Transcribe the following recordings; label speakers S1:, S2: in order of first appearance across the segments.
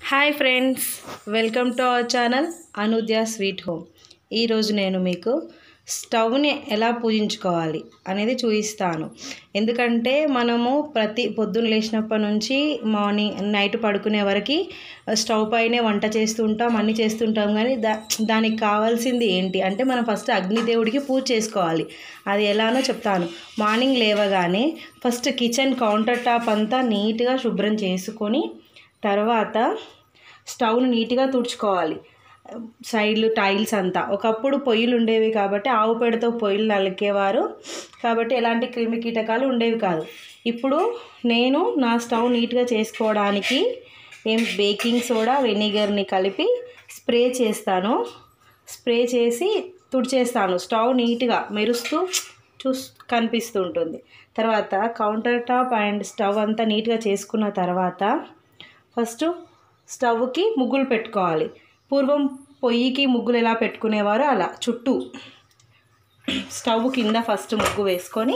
S1: hi friends welcome to our channel Anudya sweet home ఈరోజు నేను మీకు స్టవ్ని ఎలా పూజించుకోవాలి అనేది చూపిస్తాను ఎందుకంటే మనము ప్రతి పొద్దున్న లేచినప్పటి నుంచి మార్నింగ్ నైట్ పడుకునే వరకు స్టవ్ పైనే వంట చేస్తుంటాం అన్నీ చేస్తుంటాం కానీ దా దానికి కావాల్సింది ఏంటి అంటే మనం ఫస్ట్ అగ్నిదేవుడికి పూజ చేసుకోవాలి అది ఎలానో చెప్తాను మార్నింగ్ లేవగానే ఫస్ట్ కిచెన్ కౌంటర్ టాప్ అంతా నీట్గా శుభ్రం చేసుకొని తర్వాత స్టవ్ను నీట్గా తుడుచుకోవాలి సైడ్లు టైల్స్ అంతా ఒకప్పుడు పొయ్యిలు ఉండేవి కాబట్టి ఆవు పేడతో పొయ్యిలు నలికేవారు కాబట్టి ఎలాంటి క్రిమి కీటకాలు ఉండేవి కాదు ఇప్పుడు నేను నా స్టవ్ నీట్గా చేసుకోవడానికి ఏం బేకింగ్ సోడా వెనిగర్ని కలిపి స్ప్రే చేస్తాను స్ప్రే చేసి తుడిచేస్తాను స్టవ్ నీట్గా మెరుస్తూ చూస్ కనిపిస్తూ ఉంటుంది తర్వాత కౌంటర్ టాప్ అండ్ స్టవ్ అంతా నీట్గా చేసుకున్న తర్వాత ఫస్ట్ స్టవ్కి ముగ్గులు పెట్టుకోవాలి పూర్వం పొయ్యికి ముగ్గులు ఎలా పెట్టుకునేవారో అలా చుట్టూ స్టవ్ కింద ఫస్ట్ ముగ్గు వేసుకొని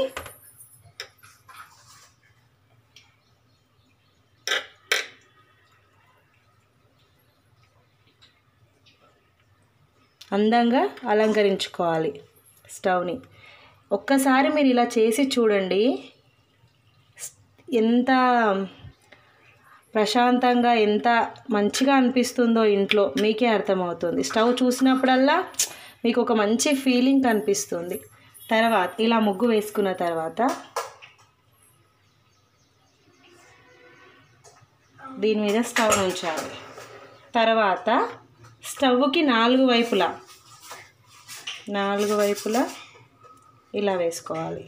S1: అందంగా అలంకరించుకోవాలి స్టవ్ని ఒక్కసారి మీరు ఇలా చేసి చూడండి ఎంత ప్రశాంతంగా ఎంత మంచిగా అనిపిస్తుందో ఇంట్లో మీకే అర్థమవుతుంది స్టవ్ చూసినప్పుడల్లా మీకు ఒక మంచి ఫీలింగ్ కనిపిస్తుంది తర్వాత ఇలా ముగ్గు వేసుకున్న తర్వాత దీని మీద స్టవ్ ఉంచాలి తర్వాత స్టవ్కి నాలుగు వైపులా నాలుగు వైపులా ఇలా వేసుకోవాలి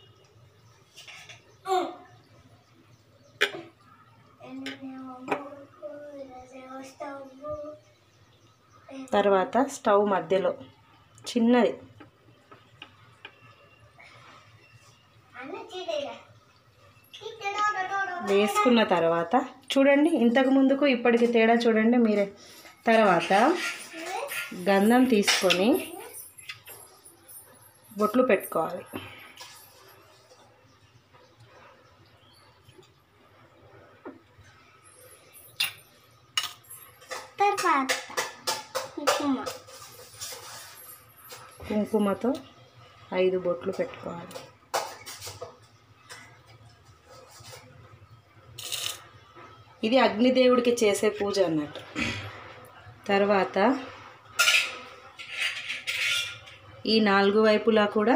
S1: తర్వాత స్టవ్ మధ్యలో చిన్నది వేసుకున్న తర్వాత చూడండి ఇంతకు ముందుకు ఇప్పటికి తేడా చూడండి మీరే తర్వాత గంధం తీసుకొని బొట్లు పెట్టుకోవాలి
S2: తర్వాత కుంకుమ
S1: కుంకుమతో ఐదు బొట్లు పెట్టుకోవాలి ఇది అగ్నిదేవుడికి చేసే పూజ అన్నట్టు తర్వాత ఈ నాలుగు వైపులా కూడా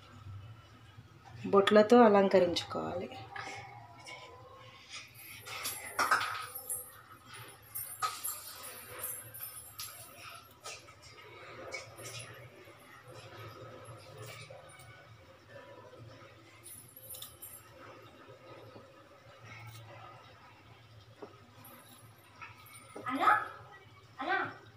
S1: బొట్లతో అలంకరించుకోవాలి
S2: అలా అలా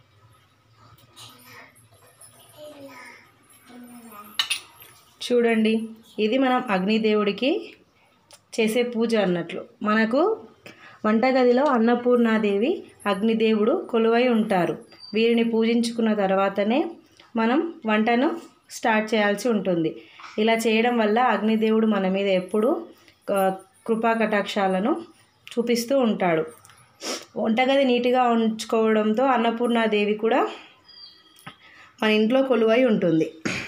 S1: చూడండి ఇది మనం అగ్నిదేవుడికి చేసే పూజ అన్నట్లు మనకు వంటగదిలో అన్నపూర్ణాదేవి అగ్నిదేవుడు కొలువై ఉంటారు వీరిని పూజించుకున్న తర్వాతనే మనం వంటను స్టార్ట్ చేయాల్సి ఉంటుంది ఇలా చేయడం వల్ల అగ్నిదేవుడు మన మీద ఎప్పుడూ ఆ, కృపా కటాక్షాలను చూపిస్తూ ఉంటాడు వంటగది నీట్గా ఉంచుకోవడంతో అన్నపూర్ణాదేవి కూడా మన ఇంట్లో కొలువై ఉంటుంది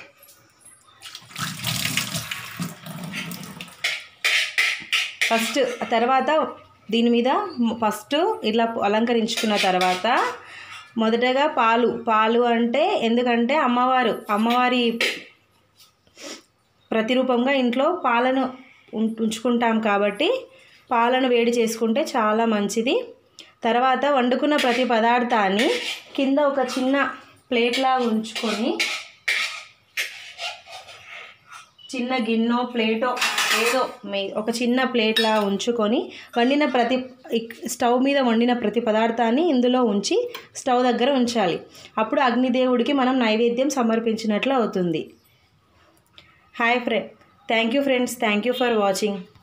S1: ఫస్ట్ తర్వాత దీని మీద ఫస్ట్ ఇలా అలంకరించుకున్న తర్వాత మొదటగా పాలు పాలు అంటే ఎందుకంటే అమ్మవారు అమ్మవారి ప్రతిరూపంగా ఇంట్లో పాలను ఉం- ఉంచుకుంటాం కాబట్టి పాలను వేడి చేసుకుంటే చాలా మంచిది తర్వాత వండుకున్న ప్రతి పదార్థాన్ని కింద ఒక చిన్న ప్లేట్లా ఉంచుకొని చిన్న గిన్నో ప్లేటో ఏదో మీ ఒక చిన్న ప్లేట్లా ఉంచుకొని వండిన ప్రతి ఇక్- స్టవ్ మీద వండిన ప్రతి పదార్థాన్ని ఇందులో ఉంచి స్టవ్ దగ్గర ఉంచాలి అప్పుడు అగ్నిదేవుడికి మనం నైవేద్యం సమర్పించినట్లు అవుతుంది hi friend thank you friends thank you for watching